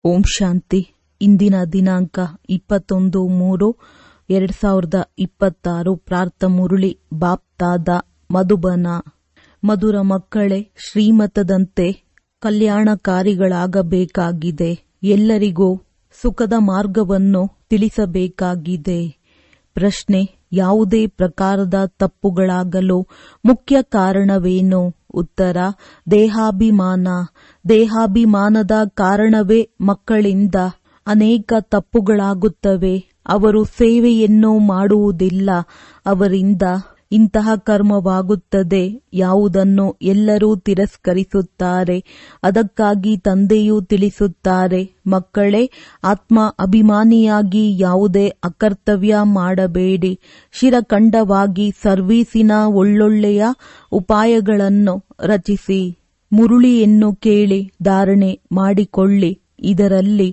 ಓಂ ಶಾಂತಿ ಇಂದಿನ ದಿನಾಂಕ ಇಪ್ಪತ್ತೊಂದು ಮೂರು ಎರಡ್ ಸಾವಿರದ ಇಪ್ಪತ್ತಾರು ಪ್ರಾರ್ಥ ಮುರುಳಿ ಬಾಪ್ತಾದ ಮಧುಬನ ಮಧುರ ಮಕ್ಕಳೇ ಶ್ರೀಮತದಂತೆ ಕಲ್ಯಾಣಕಾರಿಗಳಾಗಬೇಕಾಗಿದೆ ಎಲ್ಲರಿಗೂ ಸುಖದ ಮಾರ್ಗವನ್ನು ತಿಳಿಸಬೇಕಾಗಿದೆ ಪ್ರಶ್ನೆ ಯಾವುದೇ ಪ್ರಕಾರದ ತಪ್ಪುಗಳಾಗಲು ಮುಖ್ಯ ಕಾರಣವೇನು ಉತ್ತರ ದೇಹಾಭಿಮಾನ ದೇಹಾಭಿಮಾನದ ಕಾರಣವೇ ಮಕ್ಕಳಿಂದ ಅನೇಕ ತಪ್ಪುಗಳಾಗುತ್ತವೆ ಅವರು ಸೇವೆಯನ್ನು ಮಾಡುವುದಿಲ್ಲ ಅವರಿಂದ ಇಂತಹ ಕರ್ಮವಾಗುತ್ತದೆ ಯಾವುದನ್ನು ಎಲ್ಲರೂ ತಿರಸ್ಕರಿಸುತ್ತಾರೆ ಅದಕ್ಕಾಗಿ ತಂದೆಯೂ ತಿಳಿಸುತ್ತಾರೆ ಮಕ್ಕಳೇ ಆತ್ಮ ಅಭಿಮಾನಿಯಾಗಿ ಯಾವುದೇ ಅಕರ್ತವ್ಯ ಮಾಡಬೇಡಿ ಶಿರಖಂಡವಾಗಿ ಸರ್ವೀಸಿನ ಒಳ್ಳೊಳ್ಳೆಯ ಉಪಾಯಗಳನ್ನು ರಚಿಸಿ ಮುರುಳಿಯನ್ನು ಕೇಳಿ ಧಾರಣೆ ಮಾಡಿಕೊಳ್ಳಿ ಇದರಲ್ಲಿ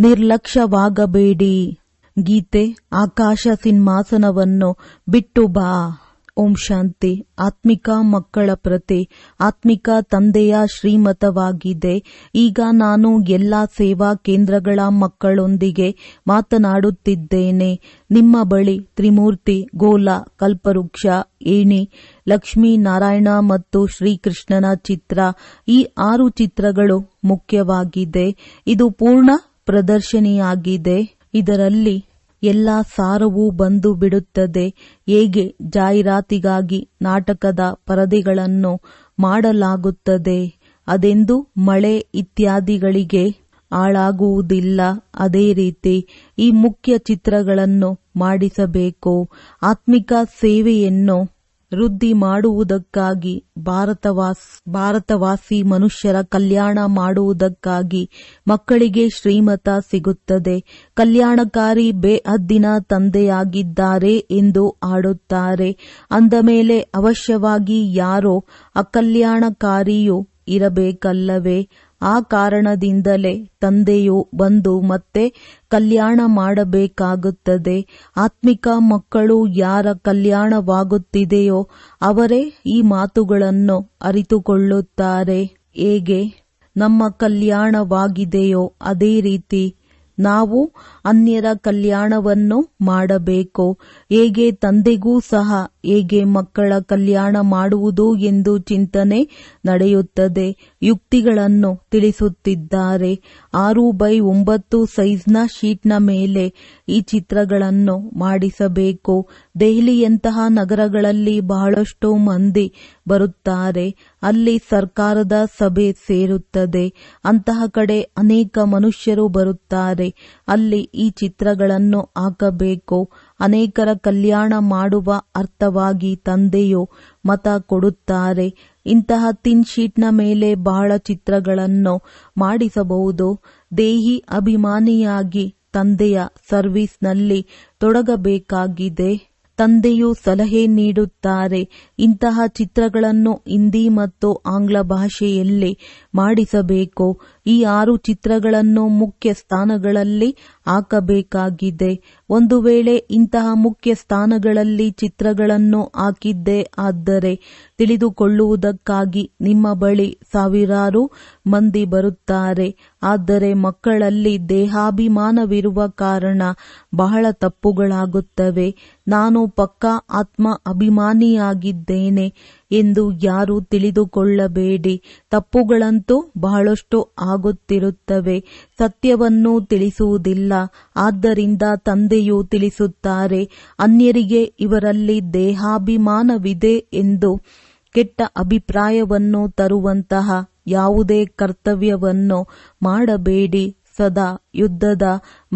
ನಿರ್ಲಕ್ಷ್ಯವಾಗಬೇಡಿ ಗೀತೆ ಆಕಾಶ ಸಿಂಹಾಸನವನ್ನು ಬಿಟ್ಟು ಬಾ ಓಂ ಶಾಂತಿ ಆತ್ಮಿಕ ಮಕ್ಕಳ ಪ್ರತಿ ಆತ್ಮಿಕ ತಂದೆಯ ಶ್ರೀಮತವಾಗಿದೆ ಈಗ ನಾನು ಎಲ್ಲಾ ಸೇವಾ ಕೇಂದ್ರಗಳ ಮಕ್ಕಳೊಂದಿಗೆ ಮಾತನಾಡುತ್ತಿದ್ದೇನೆ ನಿಮ್ಮ ಬಳಿ ತ್ರಿಮೂರ್ತಿ ಗೋಲ ಕಲ್ಪವೃಕ್ಷ ಏಣಿ ಲಕ್ಷ್ಮೀ ನಾರಾಯಣ ಮತ್ತು ಶ್ರೀಕೃಷ್ಣನ ಚಿತ್ರ ಈ ಆರು ಚಿತ್ರಗಳು ಮುಖ್ಯವಾಗಿದೆ ಇದು ಪೂರ್ಣ ಪ್ರದರ್ಶನಿಯಾಗಿದೆ ಇದರಲ್ಲಿ ಎಲ್ಲ ಸಾರವೂ ಬಂದು ಬಿಡುತ್ತದೆ ಹೇಗೆ ಜಾಹೀರಾತಿಗಾಗಿ ನಾಟಕದ ಪರದೆಗಳನ್ನು ಮಾಡಲಾಗುತ್ತದೆ ಅದೆಂದು ಮಳೆ ಇತ್ಯಾದಿಗಳಿಗೆ ಹಾಳಾಗುವುದಿಲ್ಲ ಅದೇ ರೀತಿ ಈ ಮುಖ್ಯ ಚಿತ್ರಗಳನ್ನು ಮಾಡಿಸಬೇಕು ಆತ್ಮಿಕ ಸೇವೆಯನ್ನು ವೃದ್ಧಿ ಮಾಡುವುದಕ್ಕಾಗಿ ಭಾರತವಾಸ್ ಭಾರತವಾಸಿ ಮನುಷ್ಯರ ಕಲ್ಯಾಣ ಮಾಡುವುದಕ್ಕಾಗಿ ಮಕ್ಕಳಿಗೆ ಶ್ರೀಮತ ಸಿಗುತ್ತದೆ ಕಲ್ಯಾಣಕಾರಿ ಬೇಹದ್ದಿನ ತಂದೆಯಾಗಿದ್ದಾರೆ ಎಂದು ಆಡುತ್ತಾರೆ ಅಂದ ಮೇಲೆ ಅವಶ್ಯವಾಗಿ ಯಾರೋ ಅಕಲ್ಯಾಣಕಾರಿಯೂ ಇರಬೇಕಲ್ಲವೇ ಆ ಕಾರಣದಿಂದಲೇ ತಂದೆಯು ಬಂದು ಮತ್ತೆ ಕಲ್ಯಾಣ ಮಾಡಬೇಕಾಗುತ್ತದೆ ಆತ್ಮಿಕ ಮಕ್ಕಳು ಯಾರ ಕಲ್ಯಾಣವಾಗುತ್ತಿದೆಯೋ ಅವರೇ ಈ ಮಾತುಗಳನ್ನು ಅರಿತುಕೊಳ್ಳುತ್ತಾರೆ ಹೇಗೆ ನಮ್ಮ ಕಲ್ಯಾಣವಾಗಿದೆಯೋ ಅದೇ ರೀತಿ ನಾವು ಅನ್ಯರ ಕಲ್ಯಾಣವನ್ನು ಮಾಡಬೇಕು ಹೇಗೆ ತಂದೆಗೂ ಸಹ ಹೇಗೆ ಮಕ್ಕಳ ಕಲ್ಯಾಣ ಮಾಡುವುದು ಎಂದು ಚಿಂತನೆ ನಡೆಯುತ್ತದೆ ಯುಕ್ತಿಗಳನ್ನು ತಿಳಿಸುತ್ತಿದ್ದಾರೆ ಆರು ಬೈ ಒಂಬತ್ತು ಸೈಜ್ನ ಶೀಟ್ನ ಮೇಲೆ ಈ ಚಿತ್ರಗಳನ್ನು ಮಾಡಿಸಬೇಕು ದೆಹಲಿಯಂತಹ ನಗರಗಳಲ್ಲಿ ಬಹಳಷ್ಟು ಮಂದಿ ಬರುತ್ತಾರೆ ಅಲ್ಲಿ ಸರ್ಕಾರದ ಸಭೆ ಸೇರುತ್ತದೆ ಅಂತಹ ಕಡೆ ಅನೇಕ ಮನುಷ್ಯರು ಬರುತ್ತಾರೆ ಅಲ್ಲಿ ಈ ಚಿತ್ರಗಳನ್ನು ಹಾಕಬೇಕು ಅನೇಕರ ಕಲ್ಯಾಣ ಮಾಡುವ ಅರ್ಥವಾಗಿ ತಂದೆಯು ಮತ ಕೊಡುತ್ತಾರೆ ಇಂತಹ ತಿನ್ ಶೀಟ್ನ ಮೇಲೆ ಬಹಳ ಚಿತ್ರಗಳನ್ನು ಮಾಡಿಸಬಹುದು ದೇಹಿ ಅಭಿಮಾನಿಯಾಗಿ ತಂದೆಯ ಸರ್ವಿಸ್ನಲ್ಲಿ ತೊಡಗಬೇಕಾಗಿದೆ ತಂದೆಯು ಸಲಹೆ ನೀಡುತ್ತಾರೆ ಇಂತಹ ಚಿತ್ರಗಳನ್ನು ಹಿಂದಿ ಮತ್ತು ಆಂಗ್ಲ ಭಾಷೆಯಲ್ಲಿ ಮಾಡಿಸಬೇಕು ಈ ಆರು ಚಿತ್ರಗಳನ್ನು ಮುಖ್ಯ ಸ್ಥಾನಗಳಲ್ಲಿ ಹಾಕಬೇಕಾಗಿದೆ ಒಂದು ವೇಳೆ ಇಂತಹ ಮುಖ್ಯ ಸ್ಥಾನಗಳಲ್ಲಿ ಚಿತ್ರಗಳನ್ನು ಹಾಕಿದ್ದೇ ಆದರೆ ತಿಳಿದುಕೊಳ್ಳುವುದಕ್ಕಾಗಿ ನಿಮ್ಮ ಬಳಿ ಸಾವಿರಾರು ಮಂದಿ ಬರುತ್ತಾರೆ ಆದರೆ ಮಕ್ಕಳಲ್ಲಿ ದೇಹಾಭಿಮಾನವಿರುವ ಕಾರಣ ಬಹಳ ತಪ್ಪುಗಳಾಗುತ್ತವೆ ನಾನು ಪಕ್ಕಾ ಆತ್ಮ ಅಭಿಮಾನಿಯಾಗಿದ್ದೇನೆ ಎಂದು ಯಾರು ತಿಳಿದುಕೊಳ್ಳಬೇಡಿ ತಪ್ಪುಗಳಂತೂ ಬಹಳಷ್ಟು ಆಗುತ್ತಿರುತ್ತವೆ ಸತ್ಯವನ್ನು ತಿಳಿಸುವುದಿಲ್ಲ ಆದ್ದರಿಂದ ತಂದೆಯು ತಿಳಿಸುತ್ತಾರೆ ಅನ್ಯರಿಗೆ ಇವರಲ್ಲಿ ದೇಹಾಭಿಮಾನವಿದೆ ಎಂದು ಕೆಟ್ಟ ಅಭಿಪ್ರಾಯವನ್ನು ತರುವಂತಹ ಯಾವುದೇ ಕರ್ತವ್ಯವನ್ನು ಮಾಡಬೇಡಿ ಸದಾ ಯುದ್ಧದ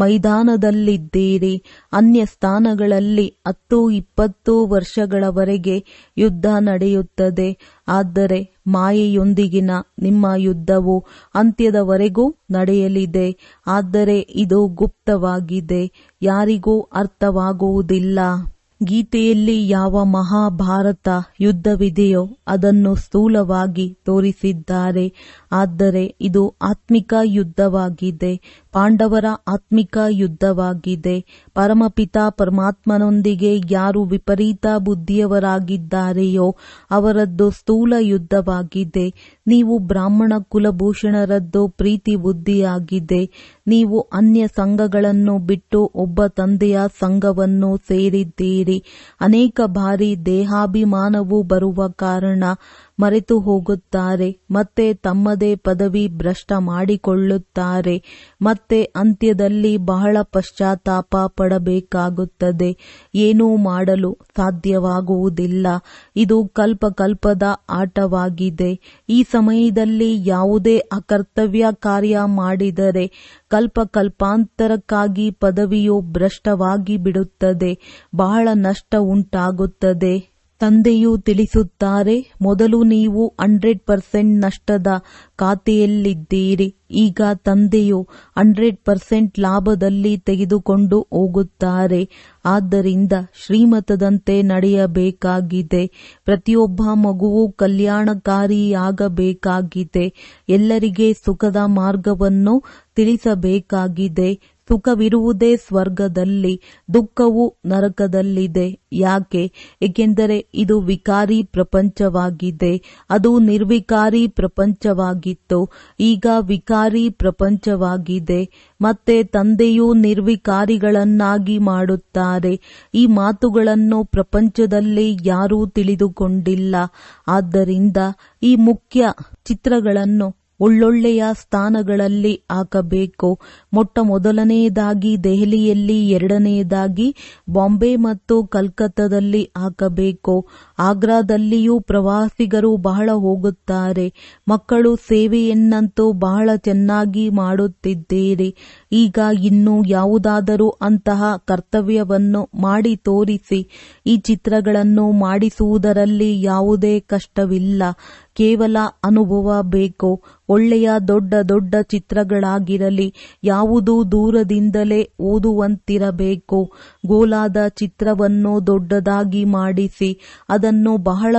ಮೈದಾನದಲ್ಲಿದ್ದೀರಿ ಅನ್ಯ ಸ್ಥಾನಗಳಲ್ಲಿ ಹತ್ತು ಇಪ್ಪತ್ತು ವರ್ಷಗಳವರೆಗೆ ಯುದ್ಧ ನಡೆಯುತ್ತದೆ ಆದರೆ ಮಾಯೆಯೊಂದಿಗಿನ ನಿಮ್ಮ ಯುದ್ಧವು ಅಂತ್ಯದವರೆಗೂ ನಡೆಯಲಿದೆ ಆದರೆ ಇದು ಗುಪ್ತವಾಗಿದೆ ಯಾರಿಗೂ ಅರ್ಥವಾಗುವುದಿಲ್ಲ ಗೀತೆಯಲ್ಲಿ ಯಾವ ಮಹಾಭಾರತ ಯುದ್ಧವಿದೆಯೋ ಅದನ್ನು ಸ್ಥೂಲವಾಗಿ ತೋರಿಸಿದ್ದಾರೆ ಆದರೆ ಇದು ಆತ್ಮಿಕ ಯುದ್ಧವಾಗಿದೆ ಪಾಂಡವರ ಆತ್ಮಿಕ ಯುದ್ಧವಾಗಿದೆ ಪರಮಪಿತ ಪರಮಾತ್ಮನೊಂದಿಗೆ ಯಾರು ವಿಪರೀತ ಬುದ್ಧಿಯವರಾಗಿದ್ದಾರೆಯೋ ಅವರದ್ದು ಸ್ಥೂಲ ಯುದ್ಧವಾಗಿದೆ ನೀವು ಬ್ರಾಹ್ಮಣ ಕುಲಭೂಷಣರದ್ದು ಪ್ರೀತಿ ಬುದ್ಧಿಯಾಗಿದೆ ನೀವು ಅನ್ಯ ಸಂಘಗಳನ್ನು ಬಿಟ್ಟು ಒಬ್ಬ ತಂದೆಯ ಸಂಘವನ್ನು ಸೇರಿದ್ದೀರಿ ಅನೇಕ ಬಾರಿ ದೇಹಾಭಿಮಾನವು ಬರುವ ಕಾರಣ ಮರೆತು ಹೋಗುತ್ತಾರೆ ಮತ್ತೆ ತಮ್ಮದೇ ಪದವಿ ಭ್ರಷ್ಟ ಮಾಡಿಕೊಳ್ಳುತ್ತಾರೆ ಮತ್ತೆ ಅಂತ್ಯದಲ್ಲಿ ಬಹಳ ಪಶ್ಚಾತ್ತಾಪ ಪಡಬೇಕಾಗುತ್ತದೆ ಏನೂ ಮಾಡಲು ಸಾಧ್ಯವಾಗುವುದಿಲ್ಲ ಇದು ಕಲ್ಪ ಕಲ್ಪದ ಆಟವಾಗಿದೆ ಈ ಸಮಯದಲ್ಲಿ ಯಾವುದೇ ಅಕರ್ತವ್ಯ ಕಾರ್ಯ ಮಾಡಿದರೆ ಕಲ್ಪ ಕಲ್ಪಾಂತರಕ್ಕಾಗಿ ಪದವಿಯು ಭ್ರಷ್ಟವಾಗಿ ಬಿಡುತ್ತದೆ ಬಹಳ ನಷ್ಟ ಉಂಟಾಗುತ್ತದೆ ತಂದೆಯು ತಿಳಿಸುತ್ತಾರೆ ಮೊದಲು ನೀವು ಹಂಡ್ರೆಡ್ ಪರ್ಸೆಂಟ್ ನಷ್ಟದ ಖಾತೆಯಲ್ಲಿದ್ದೀರಿ ಈಗ ತಂದೆಯು ಹಂಡ್ರೆಡ್ ಪರ್ಸೆಂಟ್ ಲಾಭದಲ್ಲಿ ತೆಗೆದುಕೊಂಡು ಹೋಗುತ್ತಾರೆ ಆದ್ದರಿಂದ ಶ್ರೀಮತದಂತೆ ನಡೆಯಬೇಕಾಗಿದೆ ಪ್ರತಿಯೊಬ್ಬ ಮಗುವು ಕಲ್ಯಾಣಕಾರಿಯಾಗಬೇಕಾಗಿದೆ ಎಲ್ಲರಿಗೆ ಸುಖದ ಮಾರ್ಗವನ್ನು ತಿಳಿಸಬೇಕಾಗಿದೆ ಸುಖವಿರುವುದೇ ಸ್ವರ್ಗದಲ್ಲಿ ದುಃಖವು ನರಕದಲ್ಲಿದೆ ಯಾಕೆ ಏಕೆಂದರೆ ಇದು ವಿಕಾರಿ ಪ್ರಪಂಚವಾಗಿದೆ ಅದು ನಿರ್ವಿಕಾರಿ ಪ್ರಪಂಚವಾಗಿತ್ತು ಈಗ ವಿಕಾರಿ ಪ್ರಪಂಚವಾಗಿದೆ ಮತ್ತೆ ತಂದೆಯು ನಿರ್ವಿಕಾರಿಗಳನ್ನಾಗಿ ಮಾಡುತ್ತಾರೆ ಈ ಮಾತುಗಳನ್ನು ಪ್ರಪಂಚದಲ್ಲಿ ಯಾರೂ ತಿಳಿದುಕೊಂಡಿಲ್ಲ ಆದ್ದರಿಂದ ಈ ಮುಖ್ಯ ಚಿತ್ರಗಳನ್ನು ಒಳ್ಳೊಳ್ಳೆಯ ಸ್ಥಾನಗಳಲ್ಲಿ ಹಾಕಬೇಕು ಮೊಟ್ಟ ಮೊದಲನೆಯದಾಗಿ ದೆಹಲಿಯಲ್ಲಿ ಎರಡನೆಯದಾಗಿ ಬಾಂಬೆ ಮತ್ತು ಕಲ್ಕತ್ತಾದಲ್ಲಿ ಹಾಕಬೇಕು ಆಗ್ರಾದಲ್ಲಿಯೂ ಪ್ರವಾಸಿಗರು ಬಹಳ ಹೋಗುತ್ತಾರೆ ಮಕ್ಕಳು ಸೇವೆಯನ್ನಂತೂ ಬಹಳ ಚೆನ್ನಾಗಿ ಮಾಡುತ್ತಿದ್ದೀರಿ ಈಗ ಇನ್ನು ಯಾವುದಾದರೂ ಅಂತಹ ಕರ್ತವ್ಯವನ್ನು ಮಾಡಿ ತೋರಿಸಿ ಈ ಚಿತ್ರಗಳನ್ನು ಮಾಡಿಸುವುದರಲ್ಲಿ ಯಾವುದೇ ಕಷ್ಟವಿಲ್ಲ ಕೇವಲ ಅನುಭವ ಬೇಕು ಒಳ್ಳೆಯ ದೊಡ್ಡ ದೊಡ್ಡ ಚಿತ್ರಗಳಾಗಿರಲಿ ಯಾವುದು ದೂರದಿಂದಲೇ ಓದುವಂತಿರಬೇಕು ಗೋಲಾದ ಚಿತ್ರವನ್ನು ದೊಡ್ಡದಾಗಿ ಮಾಡಿಸಿ ಅದನ್ನು ಬಹಳ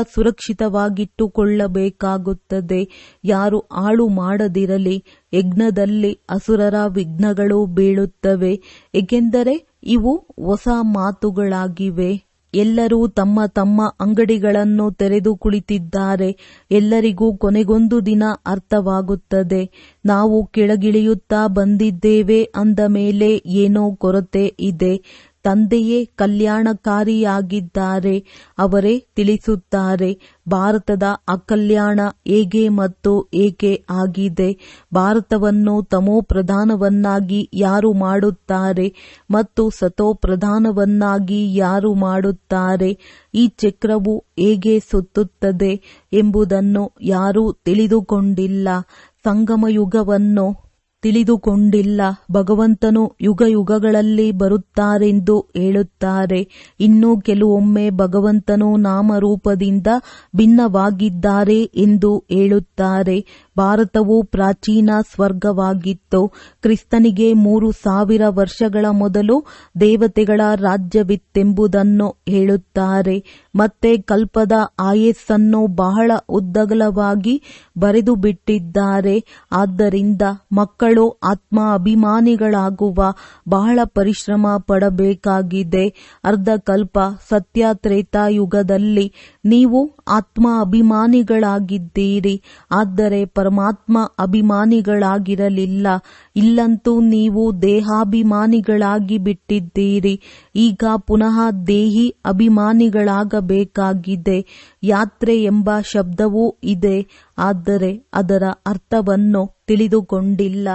ಸುರಕ್ಷಿತವಾಗಿಟ್ಟುಕೊಳ್ಳಬೇಕಾಗುತ್ತದೆ ಯಾರು ಹಾಳು ಮಾಡದಿರಲಿ ಯಜ್ಞದಲ್ಲಿ ಅಸುರರ ವಿಘ್ನಗಳು ಬೀಳುತ್ತವೆ ಏಕೆಂದರೆ ಇವು ಹೊಸ ಮಾತುಗಳಾಗಿವೆ ಎಲ್ಲರೂ ತಮ್ಮ ತಮ್ಮ ಅಂಗಡಿಗಳನ್ನು ತೆರೆದು ಕುಳಿತಿದ್ದಾರೆ ಎಲ್ಲರಿಗೂ ಕೊನೆಗೊಂದು ದಿನ ಅರ್ಥವಾಗುತ್ತದೆ ನಾವು ಕೆಳಗಿಳಿಯುತ್ತಾ ಬಂದಿದ್ದೇವೆ ಅಂದ ಮೇಲೆ ಏನೋ ಕೊರತೆ ಇದೆ ತಂದೆಯೇ ಕಲ್ಯಾಣಕಾರಿಯಾಗಿದ್ದಾರೆ ಅವರೇ ತಿಳಿಸುತ್ತಾರೆ ಭಾರತದ ಅಕಲ್ಯಾಣ ಹೇಗೆ ಮತ್ತು ಏಕೆ ಆಗಿದೆ ಭಾರತವನ್ನು ತಮೋ ಪ್ರಧಾನವನ್ನಾಗಿ ಯಾರು ಮಾಡುತ್ತಾರೆ ಮತ್ತು ಸತೋ ಪ್ರಧಾನವನ್ನಾಗಿ ಯಾರು ಮಾಡುತ್ತಾರೆ ಈ ಚಕ್ರವು ಹೇಗೆ ಸುತ್ತುತ್ತದೆ ಎಂಬುದನ್ನು ಯಾರೂ ತಿಳಿದುಕೊಂಡಿಲ್ಲ ಸಂಗಮಯುಗವನ್ನು ತಿಳಿದುಕೊಂಡಿಲ್ಲ ಭಗವಂತನು ಯುಗ ಯುಗಗಳಲ್ಲಿ ಬರುತ್ತಾರೆಂದು ಹೇಳುತ್ತಾರೆ ಇನ್ನು ಕೆಲವೊಮ್ಮೆ ಭಗವಂತನು ನಾಮರೂಪದಿಂದ ಭಿನ್ನವಾಗಿದ್ದಾರೆ ಎಂದು ಹೇಳುತ್ತಾರೆ ಭಾರತವು ಪ್ರಾಚೀನ ಸ್ವರ್ಗವಾಗಿತ್ತು ಕ್ರಿಸ್ತನಿಗೆ ಮೂರು ಸಾವಿರ ವರ್ಷಗಳ ಮೊದಲು ದೇವತೆಗಳ ರಾಜ್ಯವಿತ್ತೆಂಬುದನ್ನು ಹೇಳುತ್ತಾರೆ ಮತ್ತೆ ಕಲ್ಪದ ಆಯಸ್ಸನ್ನು ಬಹಳ ಉದ್ದಗಲವಾಗಿ ಬರೆದು ಬಿಟ್ಟಿದ್ದಾರೆ ಆದ್ದರಿಂದ ಮಕ್ಕಳು ಆತ್ಮ ಅಭಿಮಾನಿಗಳಾಗುವ ಬಹಳ ಪರಿಶ್ರಮ ಪಡಬೇಕಾಗಿದೆ ಅರ್ಧ ಕಲ್ಪ ಸತ್ಯ ತ್ರೇತಾಯುಗದಲ್ಲಿ ನೀವು ಆತ್ಮ ಅಭಿಮಾನಿಗಳಾಗಿದ್ದೀರಿ ಆದರೆ ಪರಮಾತ್ಮ ಅಭಿಮಾನಿಗಳಾಗಿರಲಿಲ್ಲ ಇಲ್ಲಂತೂ ನೀವು ದೇಹಾಭಿಮಾನಿಗಳಾಗಿ ಬಿಟ್ಟಿದ್ದೀರಿ ಈಗ ಪುನಃ ದೇಹಿ ಅಭಿಮಾನಿಗಳಾಗಬೇಕಾಗಿದೆ ಯಾತ್ರೆ ಎಂಬ ಶಬ್ದವೂ ಇದೆ ಆದರೆ ಅದರ ಅರ್ಥವನ್ನು ತಿಳಿದುಕೊಂಡಿಲ್ಲ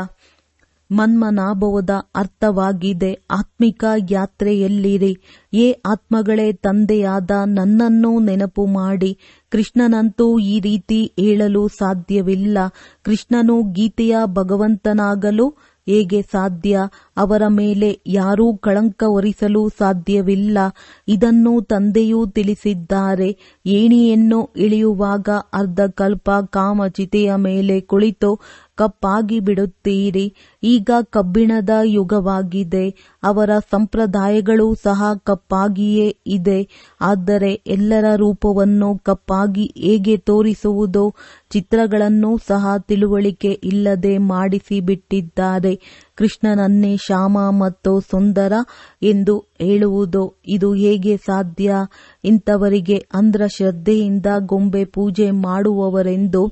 ಮನ್ಮನಾಭವದ ಅರ್ಥವಾಗಿದೆ ಆತ್ಮಿಕ ಯಾತ್ರೆಯಲ್ಲಿರಿ ಏ ಆತ್ಮಗಳೇ ತಂದೆಯಾದ ನನ್ನನ್ನು ನೆನಪು ಮಾಡಿ ಕೃಷ್ಣನಂತೂ ಈ ರೀತಿ ಹೇಳಲು ಸಾಧ್ಯವಿಲ್ಲ ಕೃಷ್ಣನು ಗೀತೆಯ ಭಗವಂತನಾಗಲು ಹೇಗೆ ಸಾಧ್ಯ ಅವರ ಮೇಲೆ ಯಾರೂ ಕಳಂಕ ಹೊರಿಸಲು ಸಾಧ್ಯವಿಲ್ಲ ಇದನ್ನು ತಂದೆಯೂ ತಿಳಿಸಿದ್ದಾರೆ ಏಣಿಯನ್ನು ಇಳಿಯುವಾಗ ಅರ್ಧ ಕಲ್ಪ ಕಾಮಚಿತೆಯ ಮೇಲೆ ಕುಳಿತು ಕಪ್ಪಾಗಿ ಬಿಡುತ್ತೀರಿ ಈಗ ಕಬ್ಬಿಣದ ಯುಗವಾಗಿದೆ ಅವರ ಸಂಪ್ರದಾಯಗಳು ಸಹ ಕಪ್ಪಾಗಿಯೇ ಇದೆ ಆದರೆ ಎಲ್ಲರ ರೂಪವನ್ನು ಕಪ್ಪಾಗಿ ಹೇಗೆ ತೋರಿಸುವುದು ಚಿತ್ರಗಳನ್ನು ಸಹ ತಿಳುವಳಿಕೆ ಇಲ್ಲದೆ ಮಾಡಿಸಿ ಬಿಟ್ಟಿದ್ದಾರೆ ಕೃಷ್ಣನನ್ನೇ ಶ್ಯಾಮ ಮತ್ತು ಸುಂದರ ಎಂದು ಹೇಳುವುದು ಇದು ಹೇಗೆ ಸಾಧ್ಯ ಇಂಥವರಿಗೆ ಅಂಧ್ರ ಶ್ರದ್ಧೆಯಿಂದ ಗೊಂಬೆ ಪೂಜೆ ಮಾಡುವವರೆಂದು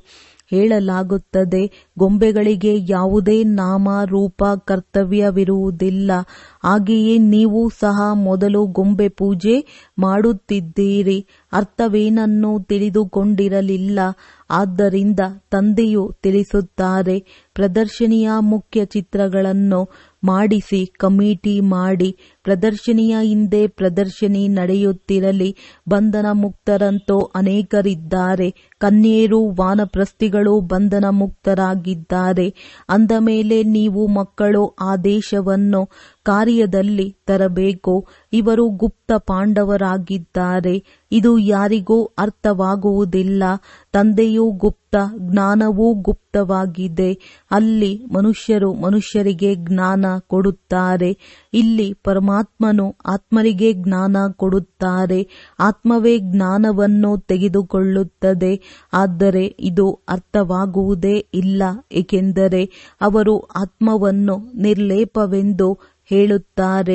ಹೇಳಲಾಗುತ್ತದೆ ಗೊಂಬೆಗಳಿಗೆ ಯಾವುದೇ ನಾಮ ರೂಪ ಕರ್ತವ್ಯವಿರುವುದಿಲ್ಲ ಹಾಗೆಯೇ ನೀವು ಸಹ ಮೊದಲು ಗೊಂಬೆ ಪೂಜೆ ಮಾಡುತ್ತಿದ್ದೀರಿ ಅರ್ಥವೇನನ್ನು ತಿಳಿದುಕೊಂಡಿರಲಿಲ್ಲ ಆದ್ದರಿಂದ ತಂದೆಯು ತಿಳಿಸುತ್ತಾರೆ ಪ್ರದರ್ಶನಿಯ ಮುಖ್ಯ ಚಿತ್ರಗಳನ್ನು ಮಾಡಿಸಿ ಕಮಿಟಿ ಮಾಡಿ ಪ್ರದರ್ಶನಿಯ ಹಿಂದೆ ಪ್ರದರ್ಶನಿ ನಡೆಯುತ್ತಿರಲಿ ಬಂಧನ ಮುಕ್ತರಂತೂ ಅನೇಕರಿದ್ದಾರೆ ಕನ್ಯೇರು ವಾನಪ್ರಸ್ಥಿಗಳು ಬಂಧನ ಮುಕ್ತರಾಗಿದ್ದಾರೆ ಅಂದ ಮೇಲೆ ನೀವು ಮಕ್ಕಳು ಆದೇಶವನ್ನು ಕಾರ್ಯದಲ್ಲಿ ತರಬೇಕು ಇವರು ಗುಪ್ತ ಪಾಂಡವರಾಗಿದ್ದಾರೆ ಇದು ಯಾರಿಗೂ ಅರ್ಥವಾಗುವುದಿಲ್ಲ ತಂದೆಯೂ ಗುಪ್ತ ಜ್ಞಾನವೂ ಗುಪ್ತವಾಗಿದೆ ಅಲ್ಲಿ ಮನುಷ್ಯರು ಮನುಷ್ಯರಿಗೆ ಜ್ಞಾನ ಕೊಡುತ್ತಾರೆ ಇಲ್ಲಿ ಪರಮಾತ್ಮನು ಆತ್ಮರಿಗೆ ಜ್ಞಾನ ಕೊಡುತ್ತಾರೆ ಆತ್ಮವೇ ಜ್ಞಾನವನ್ನು ತೆಗೆದುಕೊಳ್ಳುತ್ತದೆ ಆದರೆ ಇದು ಅರ್ಥವಾಗುವುದೇ ಇಲ್ಲ ಏಕೆಂದರೆ ಅವರು ಆತ್ಮವನ್ನು ನಿರ್ಲೇಪವೆಂದು ಹೇಳುತ್ತಾರೆ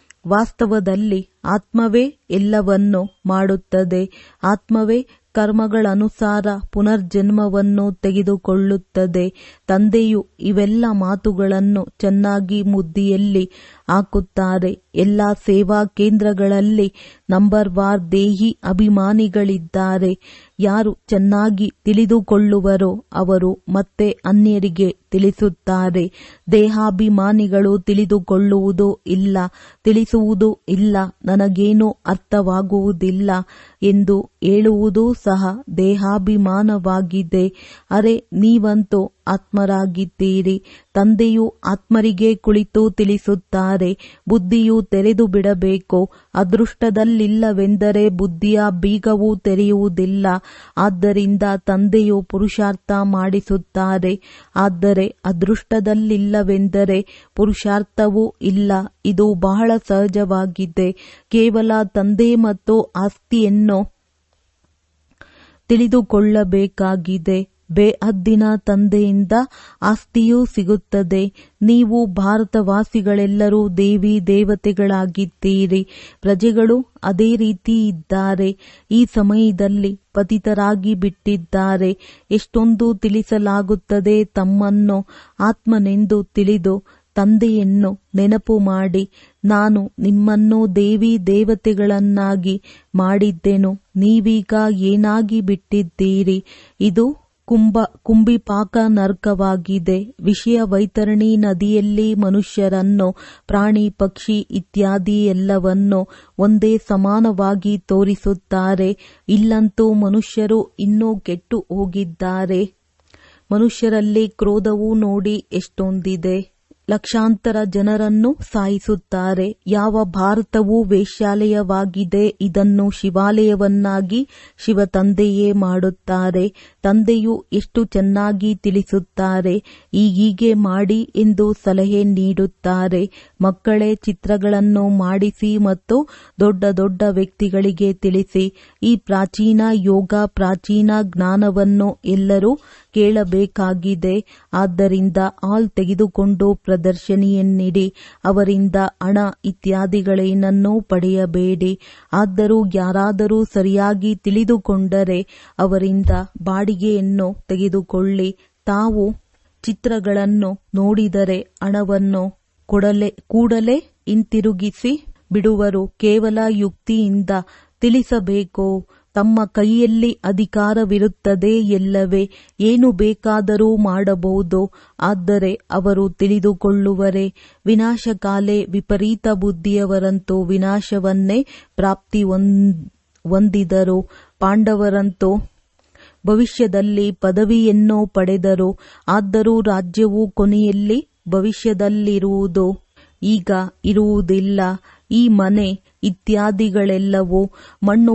ವಾಸ್ತವದಲ್ಲಿ ಆತ್ಮವೇ ಎಲ್ಲವನ್ನು ಮಾಡುತ್ತದೆ ಆತ್ಮವೇ ಕರ್ಮಗಳನುಸಾರ ಪುನರ್ಜನ್ಮವನ್ನು ತೆಗೆದುಕೊಳ್ಳುತ್ತದೆ ತಂದೆಯು ಇವೆಲ್ಲ ಮಾತುಗಳನ್ನು ಚೆನ್ನಾಗಿ ಮುದ್ದಿಯಲ್ಲಿ ಹಾಕುತ್ತಾರೆ ಎಲ್ಲ ಸೇವಾ ಕೇಂದ್ರಗಳಲ್ಲಿ ನಂಬರ್ ವಾರ್ ದೇಹಿ ಅಭಿಮಾನಿಗಳಿದ್ದಾರೆ ಯಾರು ಚೆನ್ನಾಗಿ ತಿಳಿದುಕೊಳ್ಳುವರೋ ಅವರು ಮತ್ತೆ ಅನ್ಯರಿಗೆ ತಿಳಿಸುತ್ತಾರೆ ದೇಹಾಭಿಮಾನಿಗಳು ತಿಳಿದುಕೊಳ್ಳುವುದೂ ಇಲ್ಲ ತಿಳಿಸುವುದೂ ಇಲ್ಲ ನನಗೇನೂ ಅರ್ಥವಾಗುವುದಿಲ್ಲ ಎಂದು ಹೇಳುವುದೂ ಸಹ ದೇಹಾಭಿಮಾನವಾಗಿದೆ ಅರೆ ನೀವಂತೂ ಆತ್ಮರಾಗಿದ್ದೀರಿ ತಂದೆಯು ಆತ್ಮರಿಗೆ ಕುಳಿತು ತಿಳಿಸುತ್ತಾರೆ ಬುದ್ಧಿಯು ತೆರೆದು ಬಿಡಬೇಕು ಅದೃಷ್ಟದಲ್ಲಿಲ್ಲವೆಂದರೆ ಬುದ್ಧಿಯ ಬೀಗವು ತೆರೆಯುವುದಿಲ್ಲ ಆದ್ದರಿಂದ ತಂದೆಯು ಪುರುಷಾರ್ಥ ಮಾಡಿಸುತ್ತಾರೆ ಆದರೆ ಅದೃಷ್ಟದಲ್ಲಿಲ್ಲವೆಂದರೆ ಪುರುಷಾರ್ಥವೂ ಇಲ್ಲ ಇದು ಬಹಳ ಸಹಜವಾಗಿದೆ ಕೇವಲ ತಂದೆ ಮತ್ತು ಆಸ್ತಿಯನ್ನು ತಿಳಿದುಕೊಳ್ಳಬೇಕಾಗಿದೆ ಬೇಹದ್ದಿನ ತಂದೆಯಿಂದ ಆಸ್ತಿಯೂ ಸಿಗುತ್ತದೆ ನೀವು ಭಾರತವಾಸಿಗಳೆಲ್ಲರೂ ದೇವಿ ದೇವತೆಗಳಾಗಿದ್ದೀರಿ ಪ್ರಜೆಗಳು ಅದೇ ರೀತಿ ಇದ್ದಾರೆ ಈ ಸಮಯದಲ್ಲಿ ಪತಿತರಾಗಿ ಬಿಟ್ಟಿದ್ದಾರೆ ಎಷ್ಟೊಂದು ತಿಳಿಸಲಾಗುತ್ತದೆ ತಮ್ಮನ್ನು ಆತ್ಮನೆಂದು ತಿಳಿದು ತಂದೆಯನ್ನು ನೆನಪು ಮಾಡಿ ನಾನು ನಿಮ್ಮನ್ನು ದೇವಿ ದೇವತೆಗಳನ್ನಾಗಿ ಮಾಡಿದ್ದೆನು ನೀವೀಗ ಏನಾಗಿ ಬಿಟ್ಟಿದ್ದೀರಿ ಇದು ಕುಂಭ ಕುಂಬಿಪಾಕ ನರ್ಕವಾಗಿದೆ ವಿಷಯ ವೈತರಣಿ ನದಿಯಲ್ಲಿ ಮನುಷ್ಯರನ್ನು ಪ್ರಾಣಿ ಪಕ್ಷಿ ಇತ್ಯಾದಿ ಎಲ್ಲವನ್ನು ಒಂದೇ ಸಮಾನವಾಗಿ ತೋರಿಸುತ್ತಾರೆ ಇಲ್ಲಂತೂ ಮನುಷ್ಯರು ಇನ್ನೂ ಕೆಟ್ಟು ಹೋಗಿದ್ದಾರೆ ಮನುಷ್ಯರಲ್ಲಿ ಕ್ರೋಧವೂ ನೋಡಿ ಎಷ್ಟೊಂದಿದೆ ಲಕ್ಷಾಂತರ ಜನರನ್ನು ಸಾಯಿಸುತ್ತಾರೆ ಯಾವ ಭಾರತವು ವೇಶ್ಯಾಲಯವಾಗಿದೆ ಇದನ್ನು ಶಿವಾಲಯವನ್ನಾಗಿ ಶಿವ ತಂದೆಯೇ ಮಾಡುತ್ತಾರೆ ತಂದೆಯು ಎಷ್ಟು ಚೆನ್ನಾಗಿ ತಿಳಿಸುತ್ತಾರೆ ಈಗೀಗೆ ಮಾಡಿ ಎಂದು ಸಲಹೆ ನೀಡುತ್ತಾರೆ ಮಕ್ಕಳೇ ಚಿತ್ರಗಳನ್ನು ಮಾಡಿಸಿ ಮತ್ತು ದೊಡ್ಡ ದೊಡ್ಡ ವ್ಯಕ್ತಿಗಳಿಗೆ ತಿಳಿಸಿ ಈ ಪ್ರಾಚೀನ ಯೋಗ ಪ್ರಾಚೀನ ಜ್ಞಾನವನ್ನು ಎಲ್ಲರೂ ಕೇಳಬೇಕಾಗಿದೆ ಆದ್ದರಿಂದ ಆಲ್ ತೆಗೆದುಕೊಂಡು ಪ್ರದರ್ಶನಿಯನ್ನಿಡಿ ಅವರಿಂದ ಹಣ ಇತ್ಯಾದಿಗಳೇನನ್ನೂ ಪಡೆಯಬೇಡಿ ಆದರೂ ಯಾರಾದರೂ ಸರಿಯಾಗಿ ತಿಳಿದುಕೊಂಡರೆ ಅವರಿಂದ ಬಾಡಿಗೆಯನ್ನು ತೆಗೆದುಕೊಳ್ಳಿ ತಾವು ಚಿತ್ರಗಳನ್ನು ನೋಡಿದರೆ ಹಣವನ್ನು ಕೊಡಲೆ ಕೂಡಲೇ ಹಿಂತಿರುಗಿಸಿ ಬಿಡುವರು ಕೇವಲ ಯುಕ್ತಿಯಿಂದ ತಿಳಿಸಬೇಕು ತಮ್ಮ ಕೈಯಲ್ಲಿ ಅಧಿಕಾರವಿರುತ್ತದೆ ಎಲ್ಲವೇ ಏನು ಬೇಕಾದರೂ ಮಾಡಬಹುದು ಆದರೆ ಅವರು ತಿಳಿದುಕೊಳ್ಳುವರೆ ವಿನಾಶಕಾಲೆ ವಿಪರೀತ ಬುದ್ಧಿಯವರಂತೂ ವಿನಾಶವನ್ನೇ ಪ್ರಾಪ್ತಿ ಹೊಂದಿದರು ಪಾಂಡವರಂತೂ ಭವಿಷ್ಯದಲ್ಲಿ ಪದವಿಯನ್ನು ಪಡೆದರು ಆದರೂ ರಾಜ್ಯವು ಕೊನೆಯಲ್ಲಿ ಭವಿಷ್ಯದಲ್ಲಿರುವುದು ಈಗ ಇರುವುದಿಲ್ಲ ಈ ಮನೆ ಇತ್ಯಾದಿಗಳೆಲ್ಲವೂ ಮಣ್ಣು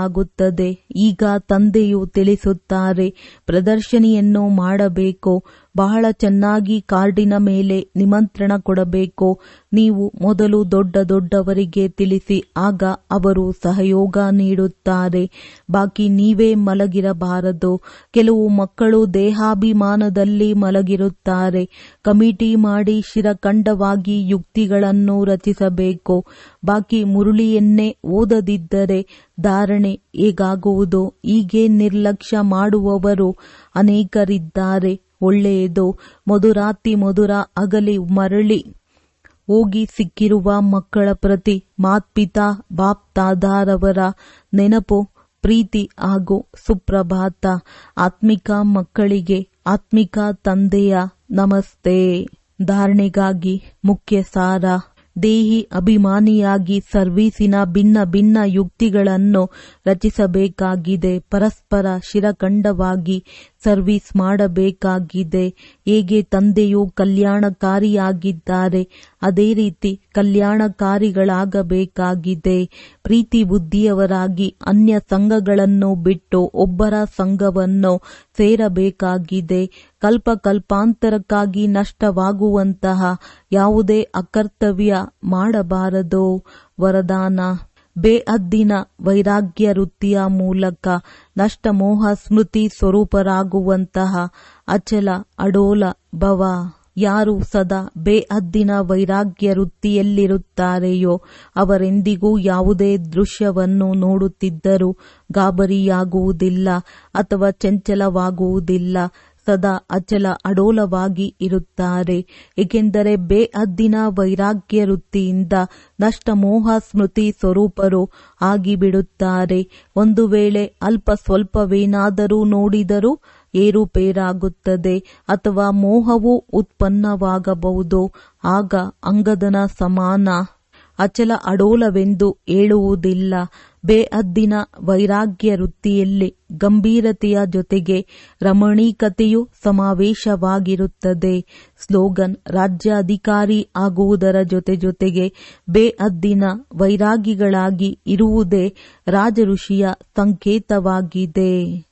ಪಾಲಾಗುತ್ತದೆ ಈಗ ತಂದೆಯು ತಿಳಿಸುತ್ತಾರೆ ಪ್ರದರ್ಶನಿಯನ್ನು ಮಾಡಬೇಕು ಬಹಳ ಚೆನ್ನಾಗಿ ಕಾರ್ಡಿನ ಮೇಲೆ ನಿಮಂತ್ರಣ ಕೊಡಬೇಕು ನೀವು ಮೊದಲು ದೊಡ್ಡ ದೊಡ್ಡವರಿಗೆ ತಿಳಿಸಿ ಆಗ ಅವರು ಸಹಯೋಗ ನೀಡುತ್ತಾರೆ ಬಾಕಿ ನೀವೇ ಮಲಗಿರಬಾರದು ಕೆಲವು ಮಕ್ಕಳು ದೇಹಾಭಿಮಾನದಲ್ಲಿ ಮಲಗಿರುತ್ತಾರೆ ಕಮಿಟಿ ಮಾಡಿ ಶಿರಖಂಡವಾಗಿ ಯುಕ್ತಿಗಳನ್ನು ರಚಿಸಬೇಕು ಬಾಕಿ ಮುರುಳಿಯನ್ನೇ ಓದದಿದ್ದರೆ ಧಾರಣೆ ಹೇಗಾಗುವುದು ಹೀಗೆ ನಿರ್ಲಕ್ಷ್ಯ ಮಾಡುವವರು ಅನೇಕರಿದ್ದಾರೆ ಒಳ್ಳೆಯದು ಮಧುರಾತಿ ಮಧುರ ಅಗಲಿ ಮರಳಿ ಹೋಗಿ ಸಿಕ್ಕಿರುವ ಮಕ್ಕಳ ಪ್ರತಿ ಮಾತ್ಪಿತಾ ಬಾಪ್ತಾದಾರವರ ನೆನಪು ಪ್ರೀತಿ ಹಾಗೂ ಸುಪ್ರಭಾತ ಆತ್ಮಿಕ ಮಕ್ಕಳಿಗೆ ಆತ್ಮಿಕ ತಂದೆಯ ನಮಸ್ತೆ ಧಾರಣೆಗಾಗಿ ಮುಖ್ಯ ಸಾರ ದೇಹಿ ಅಭಿಮಾನಿಯಾಗಿ ಸರ್ವೀಸಿನ ಭಿನ್ನ ಭಿನ್ನ ಯುಕ್ತಿಗಳನ್ನು ರಚಿಸಬೇಕಾಗಿದೆ ಪರಸ್ಪರ ಶಿರಖಂಡವಾಗಿ ಸರ್ವಿಸ್ ಮಾಡಬೇಕಾಗಿದೆ ಹೇಗೆ ತಂದೆಯು ಕಲ್ಯಾಣಕಾರಿಯಾಗಿದ್ದಾರೆ ಅದೇ ರೀತಿ ಕಲ್ಯಾಣಕಾರಿಗಳಾಗಬೇಕಾಗಿದೆ ಪ್ರೀತಿ ಬುದ್ಧಿಯವರಾಗಿ ಅನ್ಯ ಸಂಘಗಳನ್ನು ಬಿಟ್ಟು ಒಬ್ಬರ ಸಂಘವನ್ನು ಸೇರಬೇಕಾಗಿದೆ ಕಲ್ಪ ಕಲ್ಪಾಂತರಕ್ಕಾಗಿ ನಷ್ಟವಾಗುವಂತಹ ಯಾವುದೇ ಅಕರ್ತವ್ಯ ಮಾಡಬಾರದು ವರದಾನ ಬೇಅದ್ದಿನ ವೈರಾಗ್ಯ ವೃತ್ತಿಯ ಮೂಲಕ ನಷ್ಟಮೋಹ ಸ್ಮೃತಿ ಸ್ವರೂಪರಾಗುವಂತಹ ಅಚಲ ಅಡೋಲ ಭವ ಯಾರು ಸದಾ ಬೇಅದ್ದಿನ ವೈರಾಗ್ಯ ವೃತ್ತಿಯಲ್ಲಿರುತ್ತಾರೆಯೋ ಅವರೆಂದಿಗೂ ಯಾವುದೇ ದೃಶ್ಯವನ್ನು ನೋಡುತ್ತಿದ್ದರೂ ಗಾಬರಿಯಾಗುವುದಿಲ್ಲ ಅಥವಾ ಚಂಚಲವಾಗುವುದಿಲ್ಲ ಸದಾ ಅಚಲ ಅಡೋಲವಾಗಿ ಇರುತ್ತಾರೆ ಏಕೆಂದರೆ ಬೇಅದ್ದಿನ ವೈರಾಗ್ಯ ವೃತ್ತಿಯಿಂದ ನಷ್ಟಮೋಹ ಸ್ಮೃತಿ ಸ್ವರೂಪರು ಆಗಿಬಿಡುತ್ತಾರೆ ಒಂದು ವೇಳೆ ಅಲ್ಪ ಸ್ವಲ್ಪವೇನಾದರೂ ನೋಡಿದರೂ ಏರುಪೇರಾಗುತ್ತದೆ ಅಥವಾ ಮೋಹವು ಉತ್ಪನ್ನವಾಗಬಹುದು ಆಗ ಅಂಗದನ ಸಮಾನ ಅಚಲ ಅಡೋಲವೆಂದು ಹೇಳುವುದಿಲ್ಲ ಬೇಅದ್ದಿನ ವೈರಾಗ್ಯ ವೃತ್ತಿಯಲ್ಲಿ ಗಂಭೀರತೆಯ ಜೊತೆಗೆ ರಮಣೀಕತೆಯು ಸಮಾವೇಶವಾಗಿರುತ್ತದೆ ಸ್ಲೋಗನ್ ರಾಜ್ಯಾಧಿಕಾರಿ ಆಗುವುದರ ಜೊತೆ ಜೊತೆಗೆ ಬೇಅದ್ದಿನ ವೈರಾಗಿಗಳಾಗಿ ಇರುವುದೇ ರಾಜಋಷಿಯ ಸಂಕೇತವಾಗಿದೆ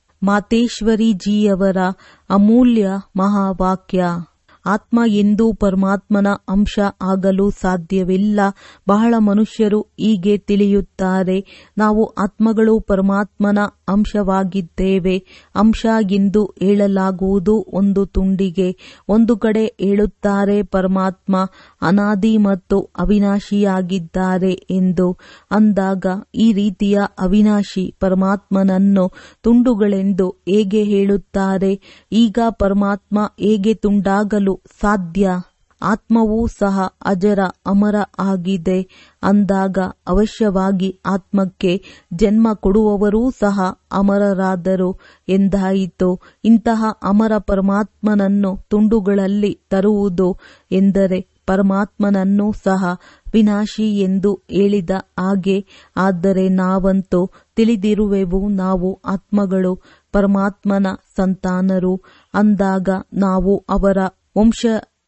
ಮಾತೇಶ್ವರಿಜಿಯವರ ಅಮೂಲ್ಯ ಮಹಾವಾಕ್ಯ ಆತ್ಮ ಎಂದೂ ಪರಮಾತ್ಮನ ಅಂಶ ಆಗಲು ಸಾಧ್ಯವಿಲ್ಲ ಬಹಳ ಮನುಷ್ಯರು ಹೀಗೆ ತಿಳಿಯುತ್ತಾರೆ ನಾವು ಆತ್ಮಗಳು ಪರಮಾತ್ಮನ ಅಂಶವಾಗಿದ್ದೇವೆ ಅಂಶ ಎಂದು ಹೇಳಲಾಗುವುದು ಒಂದು ತುಂಡಿಗೆ ಒಂದು ಕಡೆ ಹೇಳುತ್ತಾರೆ ಪರಮಾತ್ಮ ಅನಾದಿ ಮತ್ತು ಅವಿನಾಶಿಯಾಗಿದ್ದಾರೆ ಎಂದು ಅಂದಾಗ ಈ ರೀತಿಯ ಅವಿನಾಶಿ ಪರಮಾತ್ಮನನ್ನು ತುಂಡುಗಳೆಂದು ಹೇಗೆ ಹೇಳುತ್ತಾರೆ ಈಗ ಪರಮಾತ್ಮ ಹೇಗೆ ತುಂಡಾಗಲು ಸಾಧ್ಯ ಆತ್ಮವೂ ಸಹ ಅಜರ ಅಮರ ಆಗಿದೆ ಅಂದಾಗ ಅವಶ್ಯವಾಗಿ ಆತ್ಮಕ್ಕೆ ಜನ್ಮ ಕೊಡುವವರೂ ಸಹ ಅಮರರಾದರು ಎಂದಾಯಿತು ಇಂತಹ ಅಮರ ಪರಮಾತ್ಮನನ್ನು ತುಂಡುಗಳಲ್ಲಿ ತರುವುದು ಎಂದರೆ ಪರಮಾತ್ಮನನ್ನು ಸಹ ವಿನಾಶಿ ಎಂದು ಹೇಳಿದ ಹಾಗೆ ಆದರೆ ನಾವಂತೂ ತಿಳಿದಿರುವೆವು ನಾವು ಆತ್ಮಗಳು ಪರಮಾತ್ಮನ ಸಂತಾನರು ಅಂದಾಗ ನಾವು ಅವರ ವಂಶ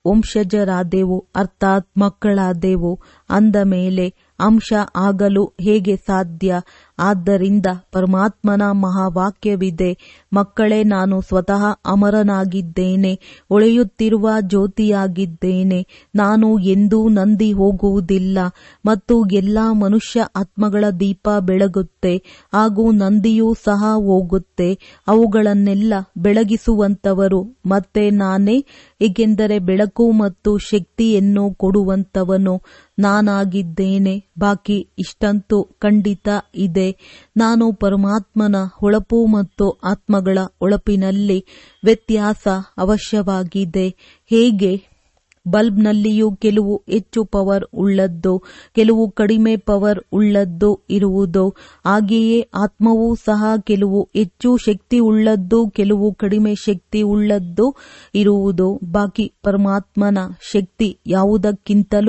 ವಂಶಜರಾದೆವು ಅರ್ಥಾತ್ ಮಕ್ಕಳಾದೆವು ಅಂದ ಮೇಲೆ ಅಂಶ ಆಗಲು ಹೇಗೆ ಸಾಧ್ಯ ಆದ್ದರಿಂದ ಪರಮಾತ್ಮನ ಮಹಾವಾಕ್ಯವಿದೆ ಮಕ್ಕಳೇ ನಾನು ಸ್ವತಃ ಅಮರನಾಗಿದ್ದೇನೆ ಒಳೆಯುತ್ತಿರುವ ಜ್ಯೋತಿಯಾಗಿದ್ದೇನೆ ನಾನು ಎಂದೂ ನಂದಿ ಹೋಗುವುದಿಲ್ಲ ಮತ್ತು ಎಲ್ಲಾ ಮನುಷ್ಯ ಆತ್ಮಗಳ ದೀಪ ಬೆಳಗುತ್ತೆ ಹಾಗೂ ನಂದಿಯೂ ಸಹ ಹೋಗುತ್ತೆ ಅವುಗಳನ್ನೆಲ್ಲ ಬೆಳಗಿಸುವಂತವರು ಮತ್ತೆ ನಾನೇ ಏಕೆಂದರೆ ಬೆಳಕು ಮತ್ತು ಶಕ್ತಿಯನ್ನು ಕೊಡುವಂತವನು ನಾನಾಗಿದ್ದೇನೆ ಬಾಕಿ ಇಷ್ಟಂತೂ ಖಂಡಿತ ಇದೆ ನಾನು ಪರಮಾತ್ಮನ ಹೊಳಪು ಮತ್ತು ಆತ್ಮಗಳ ಹೊಳಪಿನಲ್ಲಿ ವ್ಯತ್ಯಾಸ ಅವಶ್ಯವಾಗಿದೆ ಹೇಗೆ ಬಲ್ಬ್ನಲ್ಲಿಯೂ ಕೆಲವು ಹೆಚ್ಚು ಪವರ್ ಉಳ್ಳದ್ದು ಕೆಲವು ಕಡಿಮೆ ಪವರ್ ಉಳ್ಳದ್ದು ಇರುವುದು ಹಾಗೆಯೇ ಆತ್ಮವೂ ಸಹ ಕೆಲವು ಹೆಚ್ಚು ಶಕ್ತಿ ಉಳ್ಳದ್ದು ಕೆಲವು ಕಡಿಮೆ ಶಕ್ತಿ ಉಳ್ಳದ್ದು ಇರುವುದು ಬಾಕಿ ಪರಮಾತ್ಮನ ಶಕ್ತಿ ಯಾವುದಕ್ಕಿಂತಲೂ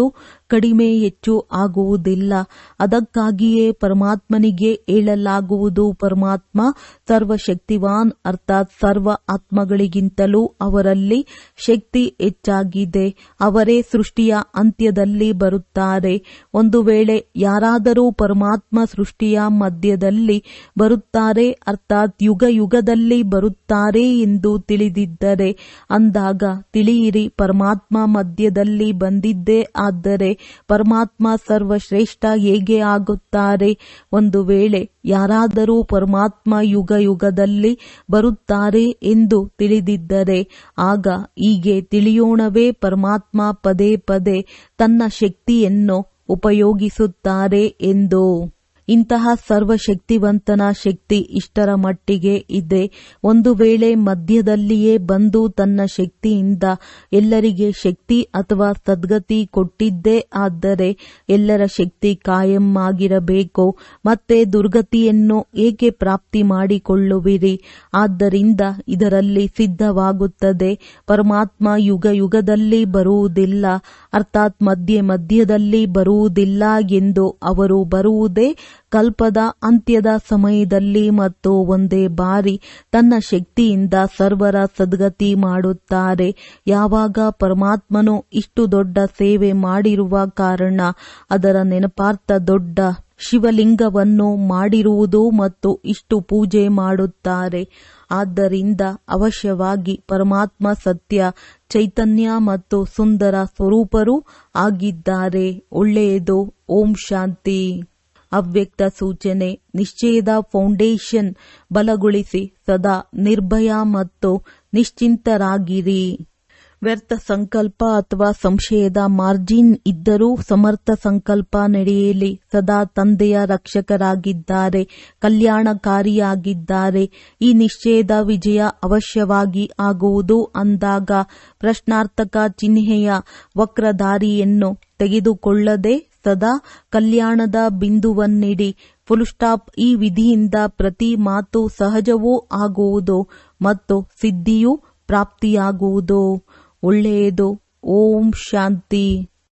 ಕಡಿಮೆ ಹೆಚ್ಚು ಆಗುವುದಿಲ್ಲ ಅದಕ್ಕಾಗಿಯೇ ಪರಮಾತ್ಮನಿಗೆ ಹೇಳಲಾಗುವುದು ಪರಮಾತ್ಮ ಸರ್ವಶಕ್ತಿವಾನ್ ಅರ್ಥಾತ್ ಸರ್ವ ಆತ್ಮಗಳಿಗಿಂತಲೂ ಅವರಲ್ಲಿ ಶಕ್ತಿ ಹೆಚ್ಚಾಗಿದೆ ಅವರೇ ಸೃಷ್ಟಿಯ ಅಂತ್ಯದಲ್ಲಿ ಬರುತ್ತಾರೆ ಒಂದು ವೇಳೆ ಯಾರಾದರೂ ಪರಮಾತ್ಮ ಸೃಷ್ಟಿಯ ಮಧ್ಯದಲ್ಲಿ ಬರುತ್ತಾರೆ ಅರ್ಥಾತ್ ಯುಗ ಯುಗದಲ್ಲಿ ಬರುತ್ತಾರೆ ಎಂದು ತಿಳಿದಿದ್ದರೆ ಅಂದಾಗ ತಿಳಿಯಿರಿ ಪರಮಾತ್ಮ ಮಧ್ಯದಲ್ಲಿ ಬಂದಿದ್ದೇ ಆದರೆ ಪರಮಾತ್ಮ ಸರ್ವಶ್ರೇಷ್ಠ ಹೇಗೆ ಆಗುತ್ತಾರೆ ಒಂದು ವೇಳೆ ಯಾರಾದರೂ ಪರಮಾತ್ಮ ಯುಗ ಯುಗದಲ್ಲಿ ಬರುತ್ತಾರೆ ಎಂದು ತಿಳಿದಿದ್ದರೆ ಆಗ ಹೀಗೆ ತಿಳಿಯೋಣವೇ ಪರಮಾತ್ಮ ಪದೇ ಪದೇ ತನ್ನ ಶಕ್ತಿಯನ್ನು ಉಪಯೋಗಿಸುತ್ತಾರೆ ಎಂದು ಇಂತಹ ಸರ್ವಶಕ್ತಿವಂತನ ಶಕ್ತಿ ಇಷ್ಟರ ಮಟ್ಟಿಗೆ ಇದೆ ಒಂದು ವೇಳೆ ಮಧ್ಯದಲ್ಲಿಯೇ ಬಂದು ತನ್ನ ಶಕ್ತಿಯಿಂದ ಎಲ್ಲರಿಗೆ ಶಕ್ತಿ ಅಥವಾ ಸದ್ಗತಿ ಕೊಟ್ಟಿದ್ದೇ ಆದರೆ ಎಲ್ಲರ ಶಕ್ತಿ ಕಾಯಂ ಆಗಿರಬೇಕು ಮತ್ತೆ ದುರ್ಗತಿಯನ್ನು ಏಕೆ ಪ್ರಾಪ್ತಿ ಮಾಡಿಕೊಳ್ಳುವಿರಿ ಆದ್ದರಿಂದ ಇದರಲ್ಲಿ ಸಿದ್ಧವಾಗುತ್ತದೆ ಪರಮಾತ್ಮ ಯುಗ ಯುಗದಲ್ಲಿ ಬರುವುದಿಲ್ಲ ಅರ್ಥಾತ್ ಮಧ್ಯೆ ಮಧ್ಯದಲ್ಲಿ ಬರುವುದಿಲ್ಲ ಎಂದು ಅವರು ಬರುವುದೇ ಕಲ್ಪದ ಅಂತ್ಯದ ಸಮಯದಲ್ಲಿ ಮತ್ತು ಒಂದೇ ಬಾರಿ ತನ್ನ ಶಕ್ತಿಯಿಂದ ಸರ್ವರ ಸದ್ಗತಿ ಮಾಡುತ್ತಾರೆ ಯಾವಾಗ ಪರಮಾತ್ಮನು ಇಷ್ಟು ದೊಡ್ಡ ಸೇವೆ ಮಾಡಿರುವ ಕಾರಣ ಅದರ ನೆನಪಾರ್ಥ ದೊಡ್ಡ ಶಿವಲಿಂಗವನ್ನು ಮಾಡಿರುವುದು ಮತ್ತು ಇಷ್ಟು ಪೂಜೆ ಮಾಡುತ್ತಾರೆ ಆದ್ದರಿಂದ ಅವಶ್ಯವಾಗಿ ಪರಮಾತ್ಮ ಸತ್ಯ ಚೈತನ್ಯ ಮತ್ತು ಸುಂದರ ಸ್ವರೂಪರೂ ಆಗಿದ್ದಾರೆ ಒಳ್ಳೆಯದು ಓಂ ಶಾಂತಿ ಅವ್ಯಕ್ತ ಸೂಚನೆ ನಿಶ್ಚಯದ ಫೌಂಡೇಶನ್ ಬಲಗೊಳಿಸಿ ಸದಾ ನಿರ್ಭಯ ಮತ್ತು ನಿಶ್ಚಿಂತರಾಗಿರಿ ವ್ಯರ್ಥ ಸಂಕಲ್ಪ ಅಥವಾ ಸಂಶಯದ ಮಾರ್ಜಿನ್ ಇದ್ದರೂ ಸಮರ್ಥ ಸಂಕಲ್ಪ ನಡೆಯಲಿ ಸದಾ ತಂದೆಯ ರಕ್ಷಕರಾಗಿದ್ದಾರೆ ಕಲ್ಯಾಣಕಾರಿಯಾಗಿದ್ದಾರೆ ಈ ನಿಶ್ಚಯದ ವಿಜಯ ಅವಶ್ಯವಾಗಿ ಆಗುವುದು ಅಂದಾಗ ಪ್ರಶ್ನಾರ್ಥಕ ಚಿಹ್ನೆಯ ವಕ್ರದಾರಿಯನ್ನು ತೆಗೆದುಕೊಳ್ಳದೆ ಸದಾ ಕಲ್ಯಾಣದ ಬಿಂದುವನ್ನಿಡಿ ಫುಲ್ ಸ್ಟಾಪ್ ಈ ವಿಧಿಯಿಂದ ಪ್ರತಿ ಮಾತು ಸಹಜವೂ ಆಗುವುದು ಮತ್ತು ಸಿದ್ಧಿಯೂ ಪ್ರಾಪ್ತಿಯಾಗುವುದು ಒಳ್ಳೆಯದು ಓಂ ಶಾಂತಿ